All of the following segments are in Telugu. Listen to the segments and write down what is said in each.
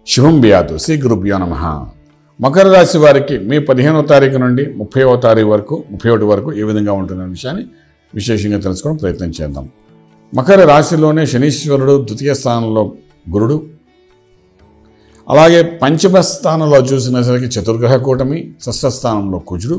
శుభం బియాదు శ్రీ గురుభ్యో నమ మకర రాశి వారికి మే పదిహేనవ తారీఖు నుండి ముప్పైవ తారీఖు వరకు ముప్పై ఒకటి వరకు ఏ విధంగా ఉంటుందనే విషయాన్ని విశేషంగా తెలుసుకోవడం ప్రయత్నం చేద్దాం మకర రాశిలోనే శనీశ్వరుడు ద్వితీయ స్థానంలో గురుడు అలాగే పంచమ స్థానంలో చూసినసరికి చతుర్గ్రహ కూటమి షష్ఠ స్థానంలో కుజుడు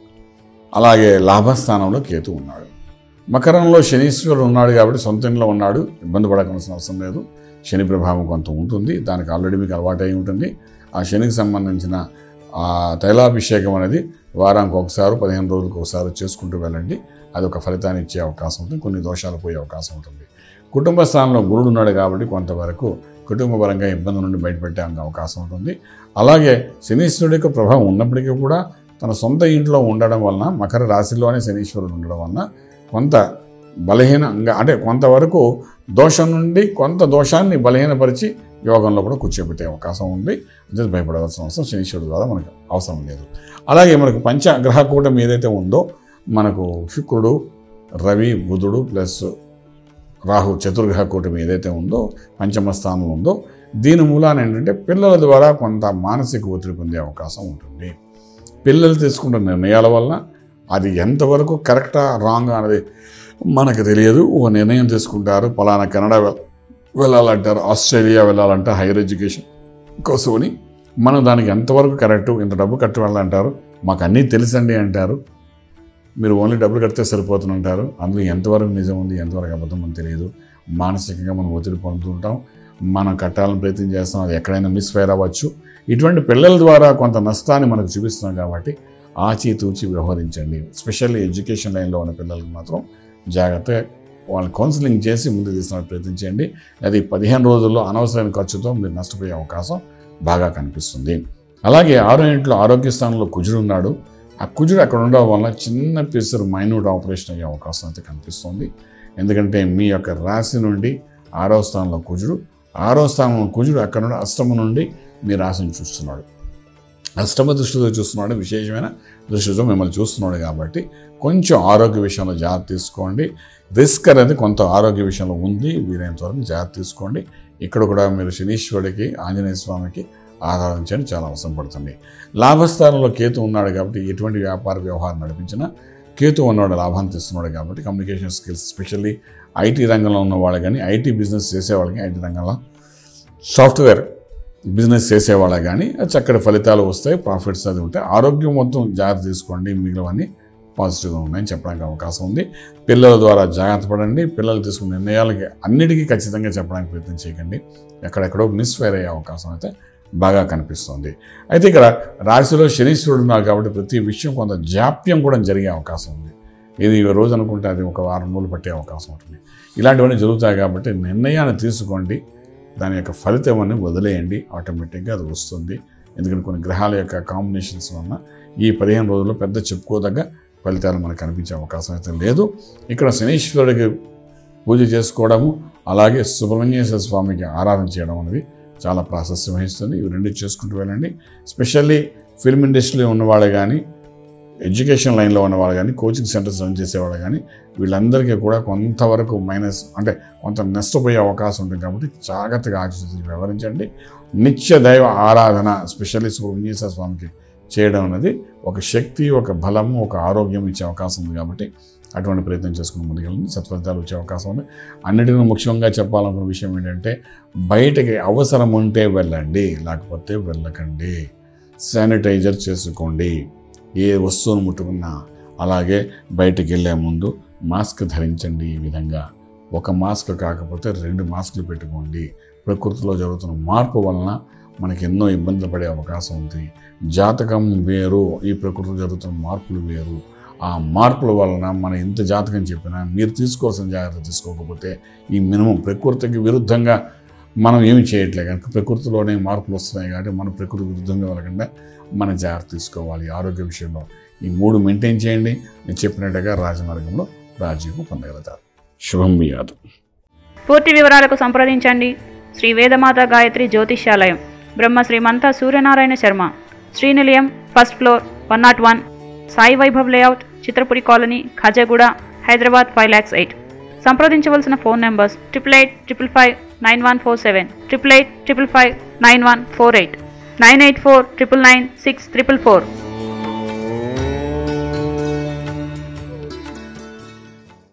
అలాగే లాభస్థానంలో కేతు ఉన్నాడు మకరంలో శనీశ్వరుడు ఉన్నాడు కాబట్టి సొంత ఇంట్లో ఉన్నాడు ఇబ్బంది పడవలసిన అవసరం లేదు శని ప్రభావం కొంత ఉంటుంది దానికి ఆల్రెడీ మీకు అలవాటు అయి ఉంటుంది ఆ శనికి సంబంధించిన ఆ తైలాభిషేకం అనేది వారానికి ఒకసారి పదిహేను రోజులకు ఒకసారి చేసుకుంటూ వెళ్ళండి అది ఒక ఫలితాన్ని ఇచ్చే అవకాశం ఉంటుంది కొన్ని దోషాలు పోయే అవకాశం ఉంటుంది కుటుంబ స్థానంలో గురుడు ఉన్నాడు కాబట్టి కొంతవరకు కుటుంబ పరంగా ఇబ్బంది నుండి బయటపెట్టే అవకాశం ఉంటుంది అలాగే శనీశ్వరుడి యొక్క ప్రభావం ఉన్నప్పటికీ కూడా తన సొంత ఇంట్లో ఉండడం వలన మకర రాశిలోనే శనీశ్వరుడు ఉండడం వలన కొంత బలహీనంగా అంటే కొంతవరకు దోషం నుండి కొంత దోషాన్ని బలహీనపరిచి యోగంలో కూడా కూర్చోబెట్టే అవకాశం ఉంది అదే భయపడవలసిన అవసరం శనీశ్వరుడు ద్వారా మనకు అవసరం లేదు అలాగే మనకు పంచగ్రహ కూటమి ఏదైతే ఉందో మనకు శుక్రుడు రవి బుధుడు ప్లస్ రాహు చతుర్గ్రహ కూటమి ఏదైతే ఉందో పంచమ స్థానంలో ఉందో దీని మూలాన ఏంటంటే పిల్లల ద్వారా కొంత మానసిక ఒత్తిడి పొందే అవకాశం ఉంటుంది పిల్లలు తీసుకుంటున్న నిర్ణయాల వల్ల అది ఎంతవరకు కరెక్టా రాంగ్ అనేది మనకు తెలియదు ఒక నిర్ణయం తీసుకుంటారు పలానా కెనడా వెళ్ వెళ్ళాలంటారు ఆస్ట్రేలియా వెళ్ళాలంటే హైయర్ ఎడ్యుకేషన్ కోసమని మనం దానికి ఎంతవరకు కరెక్ట్ ఇంత డబ్బు కట్టి వెళ్ళాలంటారు మాకు అన్నీ తెలుసండి అంటారు మీరు ఓన్లీ డబ్బులు కడితే సరిపోతుంటారు అందులో ఎంతవరకు నిజం ఉంది ఎంతవరకు అబద్ధం అని తెలియదు మానసికంగా మనం ఒత్తిడి పొందుతుంటాం మనం కట్టాలని ప్రయత్నం చేస్తాం అది ఎక్కడైనా మిస్ఫైర్ అవ్వచ్చు ఇటువంటి పిల్లల ద్వారా కొంత నష్టాన్ని మనకు చూపిస్తున్నాం కాబట్టి ఆచితూచి వ్యవహరించండి స్పెషల్లీ ఎడ్యుకేషన్ లైన్లో ఉన్న పిల్లలకు మాత్రం జాగ్రత్తగా వాళ్ళని కౌన్సిలింగ్ చేసి ముందు తీసుకునే ప్రయత్నం చేయండి అది పదిహేను రోజుల్లో అనవసరమైన ఖర్చుతో మీరు నష్టపోయే అవకాశం బాగా కనిపిస్తుంది అలాగే ఆరో ఇంట్లో ఆరోగ్య స్థానంలో కుజుడు ఉన్నాడు ఆ కుజుడు అక్కడ ఉండడం వల్ల చిన్న పిసరు మైన్యూట్ ఆపరేషన్ అయ్యే అవకాశం అయితే కనిపిస్తుంది ఎందుకంటే మీ యొక్క రాశి నుండి ఆరో స్థానంలో కుజుడు ఆరో స్థానంలో కుజుడు అక్కడ నుండి అష్టమ నుండి మీ రాశిని చూస్తున్నాడు అష్టమ దృష్టితో చూస్తున్నాడు విశేషమైన దృష్టితో మిమ్మల్ని చూస్తున్నాడు కాబట్టి కొంచెం ఆరోగ్య విషయంలో జాగ్రత్త తీసుకోండి రిస్క్ అనేది కొంత ఆరోగ్య విషయంలో ఉంది వీలైనంత వరకు జాగ్రత్త తీసుకోండి ఇక్కడ కూడా మీరు శనీశ్వరుడికి ఆంజనేయ స్వామికి ఆరాధించండి చాలా అవసరం పడుతుంది లాభస్థానంలో కేతు ఉన్నాడు కాబట్టి ఎటువంటి వ్యాపార వ్యవహారం నడిపించినా కేతు ఉన్నవాడు లాభాన్ని తెస్తున్నాడు కాబట్టి కమ్యూనికేషన్ స్కిల్స్ స్పెషల్లీ ఐటీ రంగంలో ఉన్న వాళ్ళు కానీ ఐటీ బిజినెస్ చేసేవాళ్ళకి ఐటీ రంగంలో సాఫ్ట్వేర్ బిజినెస్ చేసేవాళ్ళ కానీ చక్కటి ఫలితాలు వస్తాయి ప్రాఫిట్స్ అది ఉంటాయి ఆరోగ్యం మొత్తం జాగ్రత్త తీసుకోండి మిగిలినవన్నీ పాజిటివ్గా ఉన్నాయని చెప్పడానికి అవకాశం ఉంది పిల్లల ద్వారా జాగ్రత్త పడండి పిల్లలు తీసుకున్న నిర్ణయాలకి అన్నిటికీ ఖచ్చితంగా చెప్పడానికి ప్రయత్నం చేయకండి ఎక్కడెక్కడో మిస్ఫైర్ అయ్యే అవకాశం అయితే బాగా కనిపిస్తుంది అయితే ఇక్కడ రాశిలో శనీశ్వరుడు ఉన్నారు కాబట్టి ప్రతి విషయం కొంత జాప్యం కూడా జరిగే అవకాశం ఉంది ఇది ఈ రోజు అనుకుంటే అది ఒక వారం రోజులు పట్టే అవకాశం ఉంటుంది ఇలాంటివన్నీ జరుగుతాయి కాబట్టి నిర్ణయాన్ని తీసుకోండి దాని యొక్క ఫలితం అని వదిలేయండి ఆటోమేటిక్గా అది వస్తుంది ఎందుకంటే కొన్ని గ్రహాల యొక్క కాంబినేషన్స్ వలన ఈ పదిహేను రోజుల్లో పెద్ద చెప్పుకోదగ్గ ఫలితాలు మనకు కనిపించే అవకాశం అయితే లేదు ఇక్కడ శనీశ్వరుడికి పూజ చేసుకోవడము అలాగే సుబ్రహ్మణ్యేశ్వర స్వామికి ఆరాధన చేయడం అనేది చాలా ప్రాశస్యం వహిస్తుంది ఇవి రెండు చేసుకుంటూ వెళ్ళండి స్పెషల్లీ ఫిల్మ్ ఇండస్ట్రీలో ఉన్నవాళ్ళు కానీ ఎడ్యుకేషన్ లైన్లో ఉన్నవాళ్ళు కానీ కోచింగ్ సెంటర్స్ రన్ చేసేవాళ్ళు కానీ వీళ్ళందరికీ కూడా కొంతవరకు మైనస్ అంటే కొంత నష్టపోయే అవకాశం ఉంటుంది కాబట్టి జాగ్రత్తగా ఆలోచించి వ్యవహరించండి నిత్య దైవ ఆరాధన స్పెషల్లీ సుబ్రహ్మణ్యేశ్వర స్వామికి చేయడం అనేది ఒక శక్తి ఒక బలము ఒక ఆరోగ్యం ఇచ్చే అవకాశం ఉంది కాబట్టి అటువంటి ప్రయత్నం చేసుకుని ముందుకెళ్ళండి సత్ఫలితాలు వచ్చే అవకాశం ఉంది అన్నిటిని ముఖ్యంగా చెప్పాలనుకున్న విషయం ఏంటంటే బయటకి అవసరం ఉంటే వెళ్ళండి లేకపోతే వెళ్ళకండి శానిటైజర్ చేసుకోండి ఏ వస్తువును ముట్టుకున్నా అలాగే బయటికి వెళ్ళే ముందు మాస్క్ ధరించండి ఈ విధంగా ఒక మాస్క్ కాకపోతే రెండు మాస్కులు పెట్టుకోండి ప్రకృతిలో జరుగుతున్న మార్పు వలన మనకి ఎన్నో ఇబ్బందులు పడే అవకాశం ఉంది జాతకం వేరు ఈ ప్రకృతిలో జరుగుతున్న మార్పులు వేరు ఆ మార్పుల వలన మనం ఎంత జాతకం చెప్పినా మీరు తీసుకోవాల్సిన జాగ్రత్త తీసుకోకపోతే ఈ మినిమం ప్రకృతికి విరుద్ధంగా మనం ఏమి చేయట్లే కనుక ప్రకృతిలోనే మార్పులు వస్తున్నాయి కాబట్టి మన ప్రకృతి విరుద్ధంగా వెళ్ళకుండా మన జాగ్రత్త తీసుకోవాలి ఆరోగ్య విషయంలో ఈ మూడు మెయింటైన్ చేయండి నేను చెప్పినట్టుగా రాజమార్గంలో రాజీవ్ పొందగలుగుతారు శుభం బియాదు పూర్తి వివరాలకు సంప్రదించండి Shri Vedamata Gayatri Jyotishyalayam Brahma Shrimanta Suryanarayana Sharma Srinilayam first floor one nought one Sai Vaibhav layout Chitrapuri colony Khajaguda Hyderabad five lakhs eight సంప్రదించవలసిన phone numbers triple eight triple five nine one four seven triple eight triple five nine one four eight nine eight four triple nine six triple four